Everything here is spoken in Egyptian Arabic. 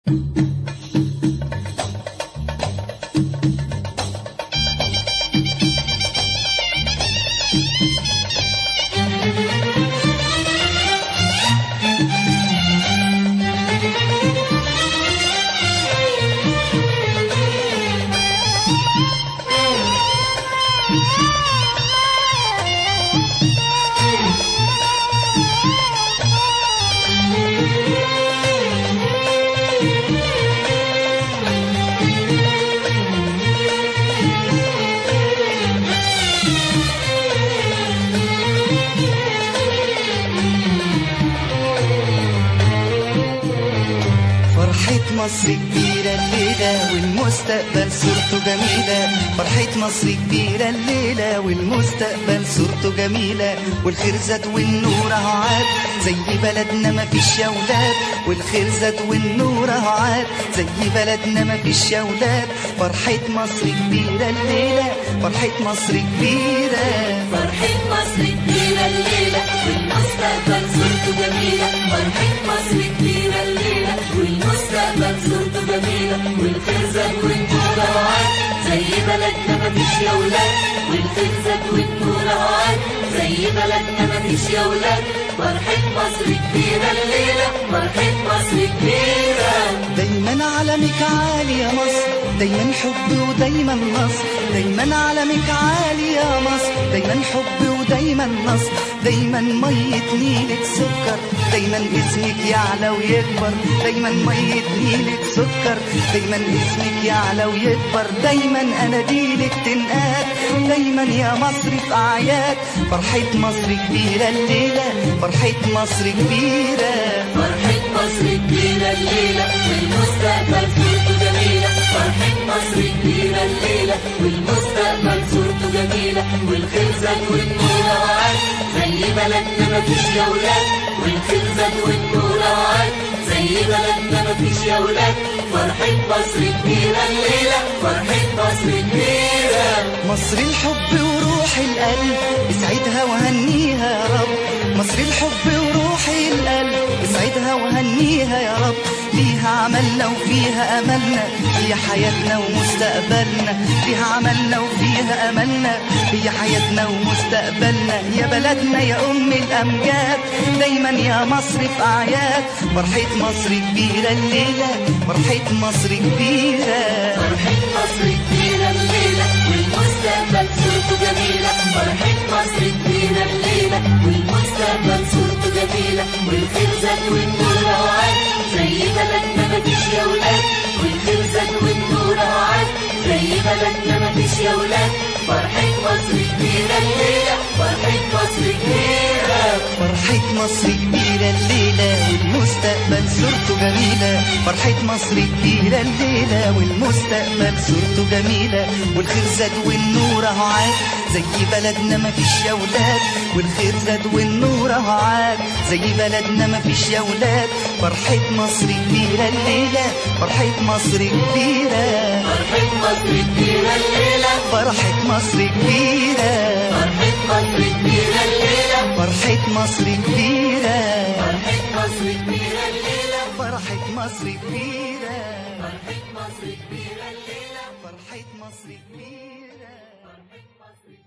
فرحة مصر كبيرة الليلة والمستقبل صورته جميلة فرحة مصر كبيرة الليلة والمستقبل صورته جميلة والخير زاد والنور اهو عاد زي بلدنا مفيش يا ولاد والخير زاد والنور اهو عاد زي بلدنا مفيش يا ولاد فرحة مصر كبيرة الليلة فرحة مصر كبيرة فرحة مصر كبيرة الليلة والمستقبل صورته جميلة فرحة مصر كبيرة الليلة والمستقبل صورته جميلة والخير زاد والنور عاد زي بلدنا مفيش يا ولاد والخير زاد والنور عاد زي بلدنا مفيش يا ولاد فرحة مصر كبيرة الليلة فرحة مصر كبيرة دايما علمك عالي يا مصر دايما حب ودايما نصر دايما علمك عالي يا مصر دايما حب ودايما نصر دايما مية نيلك سكر دايما اسمك يعلى ويكبر دايما مية نيلك سكر دايما اسمك يعلى ويكبر دايما اناديلك تنقاد دايما يا مصر في اعياد فرحة مصر كبيرة الليلة فرحة مصر كبيرة فرحة مصر كبيرة الليلة والمستقبل صورته جميلة فرحة مصر كبيرة الليلة والمستقبل صورته جميلة والخير زاد والنور عاد زي بلدنا مفيش يا ولاد والخير زاد والنور عاد زي بلدنا مفيش يا ولاد فرحة مصر كبيرة الليلة فرحة مصر كبيرة مصر الحب وروح القلب اسعدها وهنيها يا رب مصر الحب وروح القلب اسعدها وهنيها يا رب فيها عملنا وفيها املنا هي حياتنا ومستقبلنا فيها عملنا وفيها املنا هي حياتنا ومستقبلنا يا بلدنا يا ام الامجاد دايما يا مصر في اعياد فرحة مصر كبيرة الليلة فرحة مصر كبيرة فرحة مصر كبيرة الليلة والمستقبل صورته جميلة فرحة مصر كبيرة الليلة والمستقبل صورته جميلة والخير زاد والنور عاد زي بلدنا مفيش يا ولاد والخير زاد والنور عاد زي بلدنا مفيش يا ولاد فرحة مصر كبيرة الليلة فرحة مصر كبيرة فرحة مصر كبيرة الليلة والمستقبل صورته جميلة فرحة مصر كبيرة الليلة والمستقبل صورته جميلة والخير زاد والنور اهو عاد زي بلدنا مفيش يا ولاد والخير زاد والنور اهو عاد زي بلدنا مفيش يا ولاد فرحة مصر كبيرة الليلة فرحة مصر كبيرة فرحة مصر كبيرة الليلة فرحة مصر كبيرة فرحة مصر كبيرة الليلة فرحة مصر كبيرة فرحة مصر كبيرة الليلة فرحة مصر كبيرة فرحة مصر كبيرة الليلة فرحة مصر كبيرة فرحة مصر